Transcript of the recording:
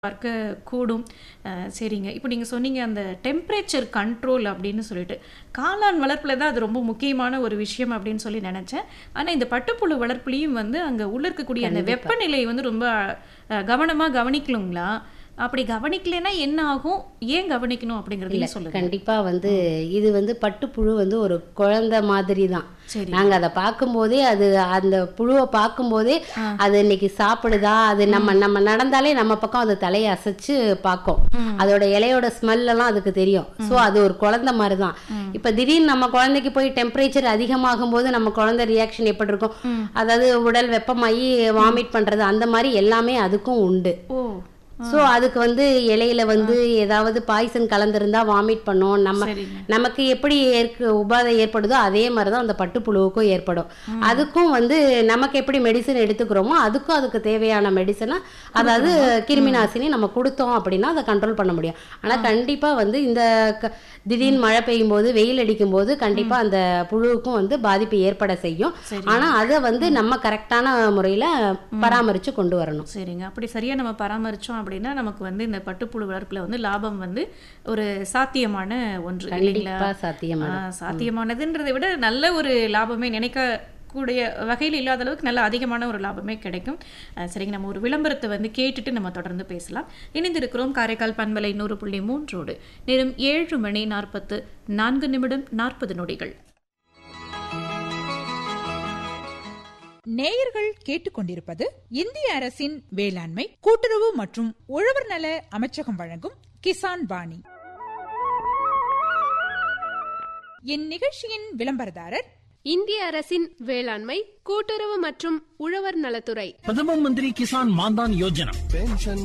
பார்க்க கூடும் அஹ், சரிங்க இப்போ நீங்கள் சொன்னீங்க அந்த டெம்பரேச்சர் கண்ட்ரோல் அப்படின்னு சொல்லிட்டு காளான் வளர்ப்பில் தான் அது ரொம்ப முக்கியமான ஒரு விஷயம் அப்படின்னு சொல்லி நினச்சேன் ஆனால் இந்த பட்டுப்புழு வளர்ப்புலையும் வந்து அங்கே உள்ள இருக்கக்கூடிய அந்த வெப்பநிலை வந்து ரொம்ப கவனமாக கவனிக்கலுங்களா அப்படி கவனிக்கலைன்னா என்ன ஆகும் ஏன் கவனிக்கணும் அப்படிங்கிறதையும் சொல்லுங்க கண்டிப்பா வந்து இது வந்து பட்டுப்புழு வந்து ஒரு குழந்தை மாதிரி தான் சரி நாங்க அதை பார்க்கும்போதே அது அந்த புழுவை பார்க்கும்போதே அது இன்னைக்கு சாப்பிடுதா அது நம்ம நம்ம நடந்தாலே நம்ம பக்கம் அது தலையை அசைச்சு பார்க்கும் அதோட இலையோட ஸ்மெல் எல்லாம் அதுக்கு தெரியும் ஸோ அது ஒரு குழந்தை மாதிரி தான் இப்போ திடீர்னு நம்ம குழந்தைக்கு போய் டெம்பரேச்சர் அதிகமாகும் போது நம்ம குழந்தை ரியாக்ஷன் எப்படி இருக்கும் அதாவது உடல் வெப்பமாகி வாமிட் பண்றது அந்த மாதிரி எல்லாமே அதுக்கும் உண்டு ஓ ஸோ அதுக்கு வந்து இலையில வந்து ஏதாவது பாய்சன் கலந்திருந்தா வாமிட் பண்ணும் நம்ம சரிங்க நமக்கு எப்படி ஏற்கு உபாதை ஏற்படுதோ அதே மாதிரி தான் அந்த பட்டுப்புழுவுக்கும் ஏற்படும் அதுக்கும் வந்து நமக்கு எப்படி மெடிசன் எடுத்துக்கிறோமோ அதுக்கும் அதுக்கு தேவையான மெடிசனை அதாவது கிருமி நாசினி நம்ம கொடுத்தோம் அப்படின்னா அதை கண்ட்ரோல் பண்ண முடியும் ஆனால் கண்டிப்பாக வந்து இந்த க- திடீர்னு மழை பெய்யும் போது வெயில் அடிக்கும் போது கண்டிப்பாக அந்த புழுவுக்கும் வந்து பாதிப்பு ஏற்பட செய்யும் சரி ஆனால் அதை வந்து நம்ம கரெக்டான முறையில் பராமரித்து கொண்டு வரணும் சரிங்க அப்படி சரியா நம்ம பராமரிச்சோம் அப்படின்னா நமக்கு வந்து இந்த பட்டுப்புழு வளர்ப்புல வந்து லாபம் வந்து ஒரு சாத்தியமான ஒன்று இல்லைங்களா கண்டிப்பாக சாத்தியமான ஆ, சாத்தியமானதுன்றதை விட நல்ல ஒரு லாபமே நினைக்க கூடிய வகையில் இல்லாத அளவுக்கு நல்ல அதிகமான ஒரு லாபமே கிடைக்கும் ஆ, சரிங்க நம்ம ஒரு விளம்பரத்தை வந்து கேட்டுட்டு நம்ம தொடர்ந்து பேசலாம் இணைந்திருக்கிறோம் காரைக்கால் பண்பலை நூறு புள்ளி மூன்றோடு நேரம் ஏழு மணி நாற்பத்து நான்கு நிமிடம் நாற்பது நொடிகள் நேயர்கள் கேட்டுக்கொண்டிருப்பது இந்திய அரசின் வேளாண்மை கூட்டுறவு மற்றும் உழவர் நல அமைச்சகம் வழங்கும் கிசான் வாணி இந்நிகழ்ச்சியின் விளம்பரதாரர் இந்திய அரசின் வேளாண்மை கூட்டுறவு மற்றும் உழவர் நலத்துறை பிரதம மந்திரி கிசான் மான்தான் யோஜனா